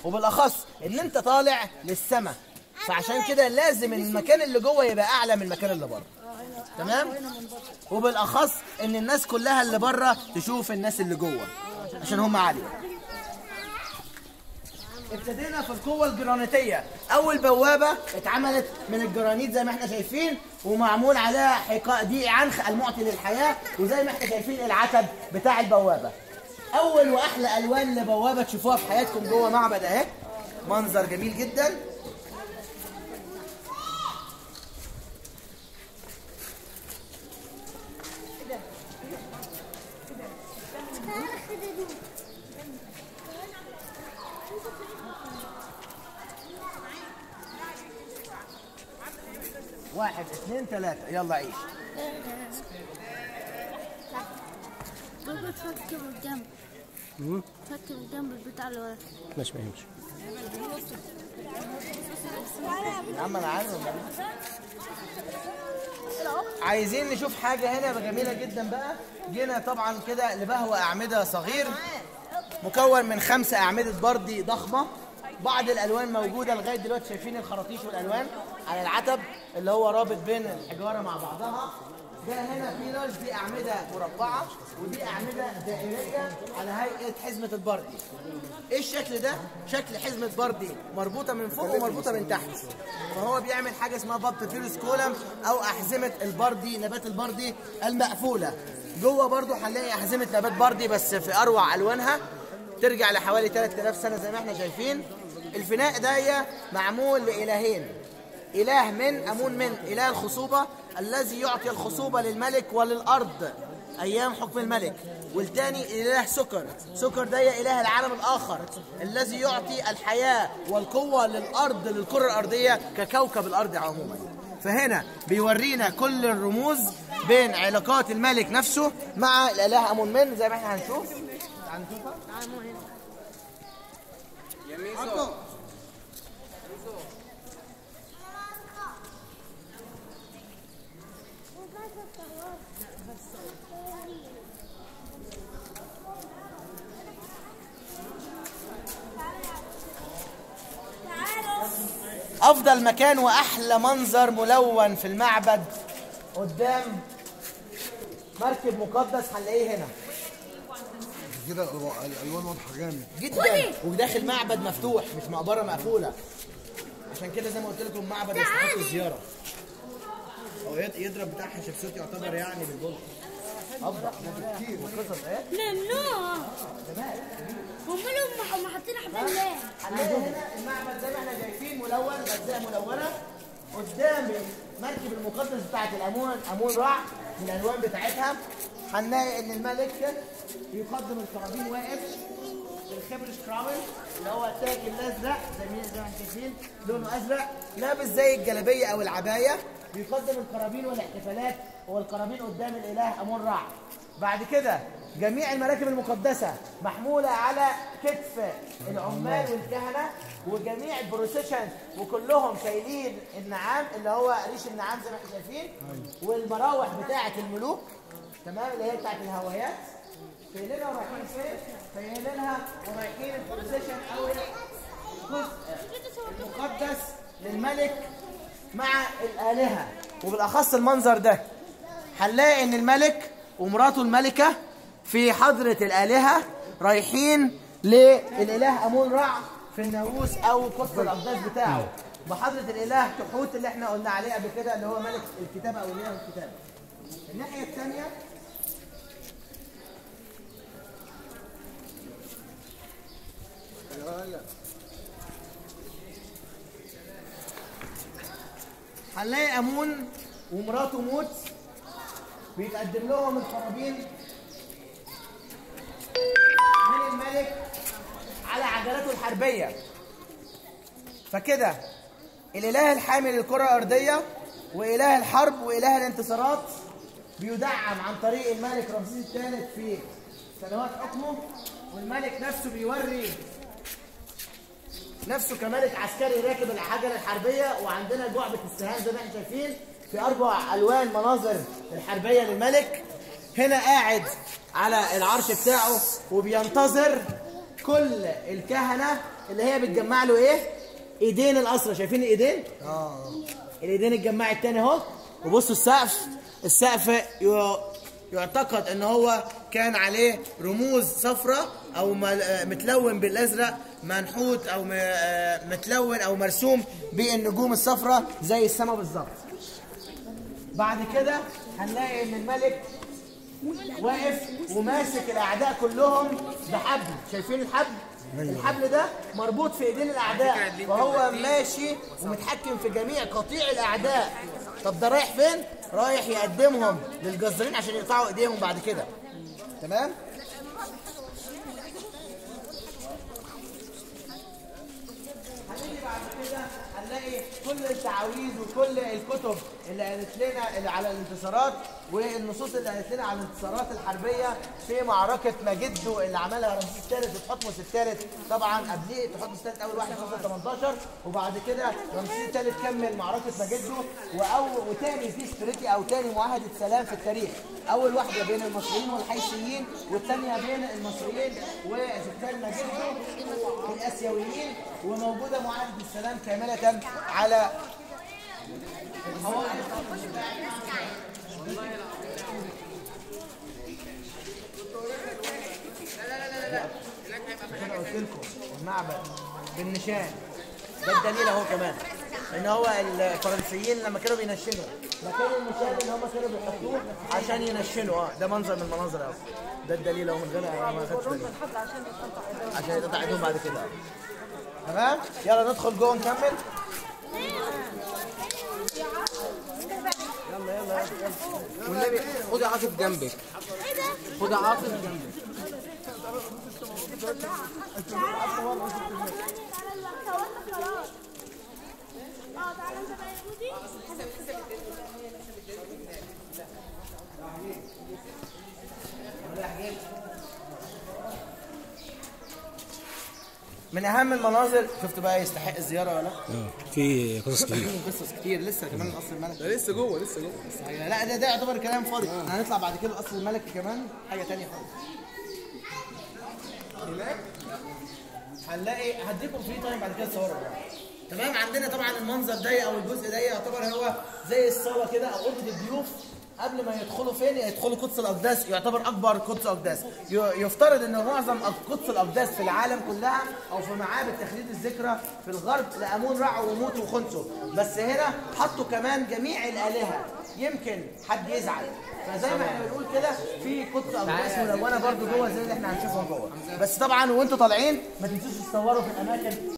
وبالاخص ان انت طالع للسماء فعشان كده لازم المكان اللي جوه يبقى اعلى من المكان اللي بره تمام وبالاخص ان الناس كلها اللي بره تشوف الناس اللي جوه عشان هم عاليه ابتدينا في القوة الجرانيتية أول بوابة اتعملت من الجرانيت زي ما احنا شايفين ومعمول عليها حقا دي عنخ المعطي للحياة وزي ما احنا شايفين العتب بتاع البوابة أول وأحلى ألوان لبوابة تشوفوها في حياتكم جوه معبد أهي منظر جميل جدا واحد اثنين ثلاثة يلا عيش بابا تفكر الجنب تفكر الجنب البتاع اللي ورا ماشي ما يهمش يا عم انا عارف عايزين نشوف حاجة هنا جميلة جدا بقى جينا طبعا كده لبهوى أعمدة صغير مكون من خمسة أعمدة بردي ضخمة بعض الألوان موجودة لغاية دلوقتي شايفين الخراطيش والألوان على العتب اللي هو رابط بين الحجارة مع بعضها ده هنا في لارج دي أعمدة مربعة ودي أعمدة دائرية على هيئة حزمة البردي ايه الشكل ده؟ شكل حزمة بردي مربوطة من فوق ومربوطة من تحت فهو بيعمل حاجة اسمها بط فيروس كولم أو أحزمة البردي نبات البردي المقفولة جوه برضو هنلاقي أحزمة نبات بردي بس في أروع ألوانها ترجع لحوالي 3000 سنة زي ما احنا شايفين الفناء ده معمول لإلهين إله من أمون من إله الخصوبة الذي يعطي الخصوبة للملك وللأرض أيام حكم الملك والتاني إله سكر سكر ده إله العالم الآخر الذي يعطي الحياة والقوة للأرض للكرة الأرضية ككوكب الأرض عموما فهنا بيورينا كل الرموز بين علاقات الملك نفسه مع الإله أمون من زي ما احنا هنشوف هنشوفها افضل مكان واحلى منظر ملون في المعبد قدام مركب مقدس هنلاقيه هنا كده الألو- الالوان واضحه جامد جدا وداخل معبد مفتوح مش مقبره مقفوله عشان كده زي ما قلت لكم معبد يستحق الزياره هو يض- يضرب بتاع حتشبسوت يعتبر يعني بالبلط افضل كتير والقصص ايه ممنوع هم لهم حاطين حبال ليه هنلاقي هنا المعبد زي ما احنا شايفين ملون اجزاء ملونه قدام المركب المقدس بتاعت الامون امون رع الالوان بتاعتها هنلاقي ان الملك بيقدم القرابين واقف الخبر شكراول اللي هو التاج الازرق زي ما زي ما احنا شايفين لونه ازرق لابس زي الجلابيه او العبايه بيقدم القرابين والاحتفالات والقرابين قدام الاله امون رع بعد كده جميع المراكب المقدسة محمولة على كتف العمال والكهنة وجميع البروسيشن وكلهم شايلين النعام اللي هو ريش النعام زي ما احنا شايفين والمراوح بتاعة الملوك تمام اللي هي بتاعة الهوايات شايلينها ورايحين فين؟ شايلينها ورايحين البروسيشن أو الجزء المقدس للملك مع الآلهة وبالأخص المنظر ده هنلاقي ان الملك ومراته الملكة في حضرة الآلهة رايحين للإله أمون رع في الناموس أو قدس الأقداس بتاعه بحضرة الإله تحوت اللي احنا قلنا عليه قبل كده اللي هو ملك الكتابة أو إله الكتابة الناحية الثانية هنلاقي أمون ومراته موت بيتقدم لهم القرابين من الملك على عجلاته الحربية فكده الإله الحامي للكرة الأرضية وإله الحرب وإله الانتصارات بيدعم عن طريق الملك رمسيس الثالث في سنوات حكمه والملك نفسه بيوري نفسه كملك عسكري راكب العجله الحربيه وعندنا جعبه السهام زي ما احنا شايفين في اربع الوان مناظر الحربيه للملك هنا قاعد على العرش بتاعه وبينتظر كل الكهنه اللي هي بتجمع له ايه ايدين الاسرى شايفين الايدين اه الايدين اتجمعت تاني اهو وبصوا السقف السقف ي- يعتقد ان هو كان عليه رموز صفراء او مل- آه، متلون بالازرق منحوت او م- آه، متلون او مرسوم بالنجوم الصفراء زي السماء بالظبط بعد كده هنلاقي ان الملك واقف وماسك الاعداء كلهم بحبل شايفين الحبل الحبل ده مربوط في ايدين الاعداء فهو ماشي ومتحكم في جميع قطيع الاعداء طب ده رايح فين رايح يقدمهم للجزارين عشان يقطعوا ايديهم بعد كده تمام هنيجي بعد كده هنلاقي كل التعاويذ وكل الكتب اللي قالت لنا اللي على الانتصارات والنصوص اللي قالت لنا على الانتصارات الحربيه في معركه مجدو اللي عملها رمسيس الثالث وتحتمس الثالث طبعا قبليه تحتمس الثالث اول واحد في 18 وبعد كده رمسيس الثالث كمل معركه مجدو واول وتاني بيس تريتي او تاني معاهده سلام في التاريخ اول واحده بين المصريين والحيثيين والثانيه بين المصريين وسكان مجدو الاسيويين وموجوده معاهده السلام كامله على انا قلت لكم المعبد بالنشان ده الدليل اهو كمان ان هو الفرنسيين لما كانوا بينشنوا مكان النشان اللي هم كانوا بيحطوه عشان ينشنوا اه ده منظر من المناظر اهو ده الدليل اهو من غير أنا ما خدتش بالي عشان يتقطع ايدهم بعد كده أهو. تمام يلا ندخل جوه نكمل يلا يلا يلا والنبي خد عاطف جنبك خد عاطف جنبك من اهم المناظر شفت بقى يستحق الزياره ولا لا؟ في قصص كتير قصص كتير لسه كمان القصر الملكي ده لسه جوه لسه جوه لسه حاجة- لا ده ده يعتبر كلام فاضي احنا هنطلع بعد كده القصر الملكي كمان حاجه تانية خالص هناك هنلاقي هديكم فري تايم بعد كده تصوروا بقى. تمام عندنا طبعا المنظر ده او الجزء ده يعتبر هو زي الصاله كده او اوضه الضيوف قبل ما يدخلوا فين يدخلوا قدس الاقداس يعتبر اكبر قدس اقداس ي- يفترض ان معظم قدس الاقداس في العالم كلها او في معابد تخليد الذكرى في الغرب لامون رع وموت وخنسو بس هنا حطوا كمان جميع الالهه يمكن حد يزعل فزي ما احنا بنقول كده في قدس اقداس ملونه برضو جوه زي اللي احنا هنشوفها جوه بس طبعا وانتوا طالعين ما تنسوش تصوروا في الاماكن